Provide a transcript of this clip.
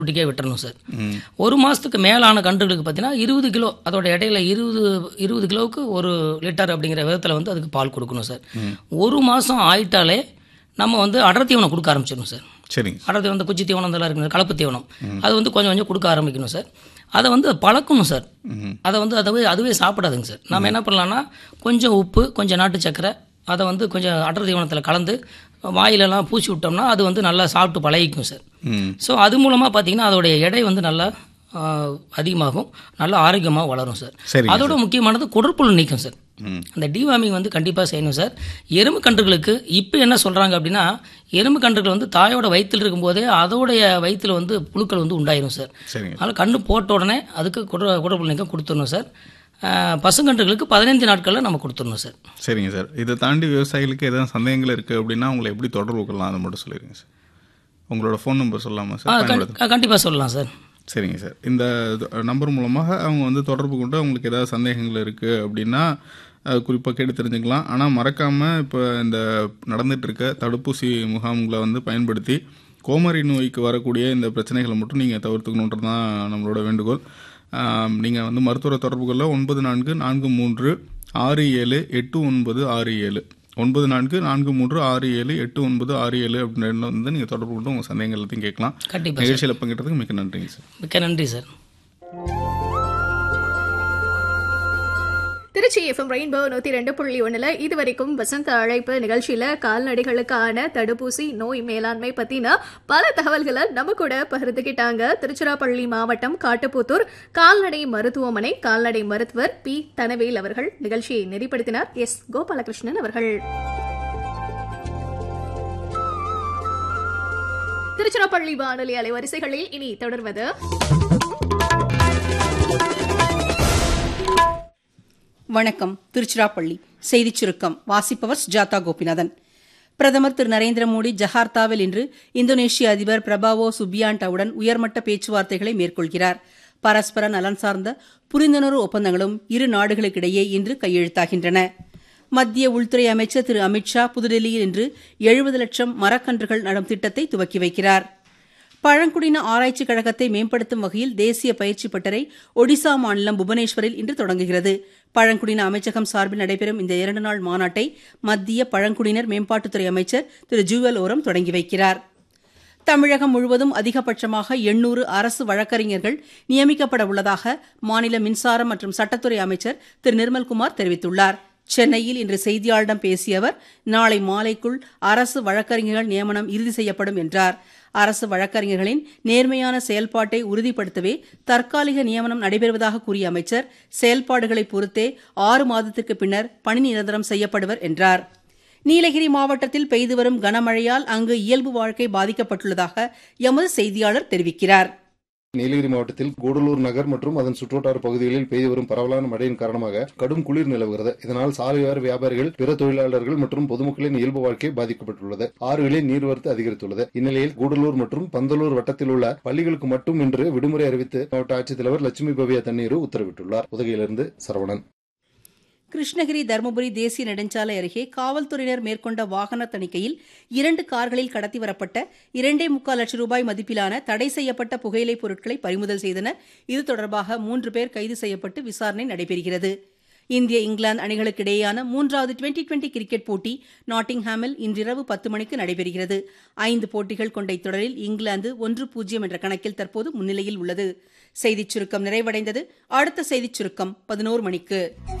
குட்டிக்கே விட்டுறணும் சார் ஒரு மாதத்துக்கு மேலான கன்றுகளுக்கு பார்த்தீங்கன்னா இருபது கிலோ அதோட இடையில இருபது இருபது கிலோவுக்கு ஒரு லிட்டர் அப்படிங்கிற விதத்தில் வந்து அதுக்கு பால் கொடுக்கணும் சார் ஒரு மாதம் ஆயிட்டாலே நம்ம வந்து அடர் தீவனம் கொடுக்க ஆரம்பிச்சிடணும் சார் சரிங்க அடர் தீவனம் இந்த குச்சி தீவனம் இதெல்லாம் இருக்குது கலப்பு தீவனம் அது வந்து கொஞ்சம் கொஞ்சம் கொடுக்க ஆரம்பிக்கணும் சார் அதை வந்து பழக்கணும் சார் அதை வந்து அதுவே அதுவே சாப்பிடாதுங்க சார் நம்ம என்ன பண்ணலாம்னா கொஞ்சம் உப்பு கொஞ்சம் நாட்டு சக்கரை அதை வந்து கொஞ்சம் அடர் தீவனத்தில் கலந்து வாயிலெல்லாம் பூசி விட்டோம்னா அது வந்து நல்லா சாப்பிட்டு பழகிக்கும் சார் ம் ஸோ அது மூலமாக பார்த்தீங்கன்னா அதோடைய எடை வந்து நல்லா ஆ, அதிகமாகும் நல்லா ஆரோக்கியமாக வளரும் சார் சரிங்க அதோட முக்கியமானது குடற்புழு நீக்கம் சார் ம் அந்த டிவார்மிங் வந்து கண்டிப்பாக செய்யணும் சார் எறும்பு கன்றுகளுக்கு இப்போ என்ன சொல்கிறாங்க அப்படின்னா எறும்பு கன்றுகள் வந்து தாயோட வயிற்றில் இருக்கும்போதே அதோடைய வயிற்றில் வந்து புழுக்கள் வந்து உண்டாயிரும் சார் சரிங்க அதனால் கன்று போட்ட உடனே அதுக்கு குட குடற்புழு நீக்கம் கொடுத்துடணும் சார் ஆ, பசுங்கன்றுகளுக்கு பதினைந்து நாட்களில் நம்ம கொடுத்துடணும் சார் சரிங்க சார் இதை தாண்டி விவசாயிகளுக்கு எதாவது சந்தேகங்கள் இருக்குது அப்படின்னா உங்களை எப்படி தொடர்பு கொள்ளலாம் அதை மட்டும் சொல்லிடுங்க சார் உங்களோட ஃபோன் நம்பர் சொல்லலாமா ஆ சார் பயன்படுத்த கண்டிப்பாக சொல்லலாம் சார் சரிங்க சார் இந்த நம்பர் மூலமாக அவங்க வந்து தொடர்பு கொண்டு அவங்களுக்கு ஏதாவது சந்தேகங்கள் இருக்குது அப்படின்னா குறிப்பாக கேட்டு தெரிஞ்சுக்கலாம் ஆனால் மறக்காமல் இப்போ இந்த நடந்துட்டு இருக்க தடுப்பூசி முகாம்களை வந்து பயன்படுத்தி கோமாரி நோய்க்கு வரக்கூடிய இந்த பிரச்சனைகளை மட்டும் நீங்கள் தவிர்த்துக்கணுன்றது தான் நம்மளோட வேண்டுகோள் நீங்கள் வந்து மருத்துவரை தொடர்பு கொள்ள ஒன்பது நான்கு நான்கு மூன்று ஆறு ஏழு எட்டு ஒன்பது ஆறு ஏழு ஒன்பது நான்கு நான்கு மூன்று ஆறு ஏழு எட்டு ஒன்பது ஆறு ஏழு அப்படின்னு வந்து நீங்கள் தொடர்பு கொண்டு உங்கள் சந்தேகங்கள் எல்லாத்தையும் கேட்கலாம் கண்டிப்பாக நிகழ்ச்சியில் பங்கேற்றதுக்கு மிக்க நன்றிங்க சார் மிக்க நன்றி சார் திருச்சி எஃப்எம் ரெயின்போ நூத்தி ரெண்டு புள்ளி ஒண்ணுல இது வரைக்கும் வசந்த அழைப்பு நிகழ்ச்சியில கால்நடைகளுக்கான தடுப்பூசி நோய் மேலாண்மை பத்தின பல தகவல்களை நம்ம கூட பகிர்ந்துகிட்டாங்க திருச்சிராப்பள்ளி மாவட்டம் காட்டுப்புத்தூர் கால்நடை மருத்துவமனை கால்நடை மருத்துவர் பி தனவேல் அவர்கள் நிகழ்ச்சியை நெறிப்படுத்தினார் எஸ் கோபாலகிருஷ்ணன் அவர்கள் திருச்சிராப்பள்ளி வானொலி அலைவரிசைகளில் இனி தொடர்வது வணக்கம் திருச்சிராப்பள்ளி செய்திச் சுருக்கம் வாசிப்பவர் சுஜாதா கோபிநாதன் பிரதமர் திரு நரேந்திர மோடி ஜகார்த்தாவில் இன்று இந்தோனேஷிய அதிபர் பிரபாவோ சுபியாண்டாவுடன் உயர்மட்ட பேச்சுவார்த்தைகளை மேற்கொள்கிறார் பரஸ்பர நலன் சார்ந்த புரிந்துணர்வு ஒப்பந்தங்களும் இரு நாடுகளுக்கிடையே இன்று கையெழுத்தாகின்றன மத்திய உள்துறை அமைச்சர் திரு அமித்ஷா புதுடெல்லியில் இன்று எழுபது லட்சம் மரக்கன்றுகள் நடும் திட்டத்தை துவக்கி வைக்கிறார் பழங்குடியின ஆராய்ச்சிக் கழகத்தை மேம்படுத்தும் வகையில் தேசிய பயிற்சி பட்டறை ஒடிசா மாநிலம் புவனேஸ்வரில் இன்று தொடங்குகிறது பழங்குடியின அமைச்சகம் சார்பில் நடைபெறும் இந்த இரண்டு நாள் மாநாட்டை மத்திய பழங்குடியினர் மேம்பாட்டுத்துறை அமைச்சர் திரு ஜூவல் ஓரம் தொடங்கி வைக்கிறார் தமிழகம் முழுவதும் அதிகபட்சமாக எண்ணூறு அரசு வழக்கறிஞர்கள் நியமிக்கப்பட உள்ளதாக மாநில மின்சாரம் மற்றும் சட்டத்துறை அமைச்சர் திரு நிர்மல்குமார் தெரிவித்துள்ளார் சென்னையில் இன்று செய்தியாளரிடம் பேசிய அவர் நாளை மாலைக்குள் அரசு வழக்கறிஞர்கள் நியமனம் இறுதி செய்யப்படும் என்றார் அரசு வழக்கறிஞர்களின் நேர்மையான செயல்பாட்டை உறுதிப்படுத்தவே தற்காலிக நியமனம் நடைபெறுவதாக கூறிய அமைச்சர் செயல்பாடுகளை பொறுத்தே ஆறு மாதத்திற்கு பின்னர் பணி நிரந்தரம் செய்யப்படுவர் என்றார் நீலகிரி மாவட்டத்தில் பெய்து வரும் கனமழையால் அங்கு இயல்பு வாழ்க்கை பாதிக்கப்பட்டுள்ளதாக எமது செய்தியாளர் தெரிவிக்கிறார் நீலகிரி மாவட்டத்தில் கூடலூர் நகர் மற்றும் அதன் சுற்றுவட்டார பகுதிகளில் பெய்து வரும் பரவலான மழையின் காரணமாக கடும் குளிர் நிலவுகிறது இதனால் சாலையோர வியாபாரிகள் பிற தொழிலாளர்கள் மற்றும் பொதுமக்களின் இயல்பு வாழ்க்கை பாதிக்கப்பட்டுள்ளது ஆறுகளில் நீர்வரத்து அதிகரித்துள்ளது இந்நிலையில் கூடலூர் மற்றும் பந்தலூர் வட்டத்தில் உள்ள பள்ளிகளுக்கு மட்டும் இன்று விடுமுறை அறிவித்து மாவட்ட ஆட்சித்தலைவர் லட்சுமி பவியா தண்ணீர் உத்தரவிட்டுள்ளார் உதகையிலிருந்து சரவணன் கிருஷ்ணகிரி தருமபுரி தேசிய நெடுஞ்சாலை அருகே காவல்துறையினர் மேற்கொண்ட வாகன தணிக்கையில் இரண்டு கார்களில் கடத்தி வரப்பட்ட இரண்டே முக்கால் லட்சம் ரூபாய் மதிப்பிலான தடை செய்யப்பட்ட புகையிலைப் பொருட்களை பறிமுதல் செய்தனர் இது தொடர்பாக மூன்று பேர் கைது செய்யப்பட்டு விசாரணை நடைபெறுகிறது இந்திய இங்கிலாந்து அணிகளுக்கு இடையேயான மூன்றாவது டுவெண்டி டுவெண்டி கிரிக்கெட் போட்டி நாட்டிங்ஹாமில் இன்றிரவு பத்து மணிக்கு நடைபெறுகிறது ஐந்து போட்டிகள் கொண்ட இத்தொடரில் இங்கிலாந்து ஒன்று பூஜ்ஜியம் என்ற கணக்கில் தற்போது முன்னிலையில் உள்ளது செய்திச் சுருக்கம் நிறைவடைந்தது அடுத்த செய்திச் சுருக்கம் பதினோரு மணிக்கு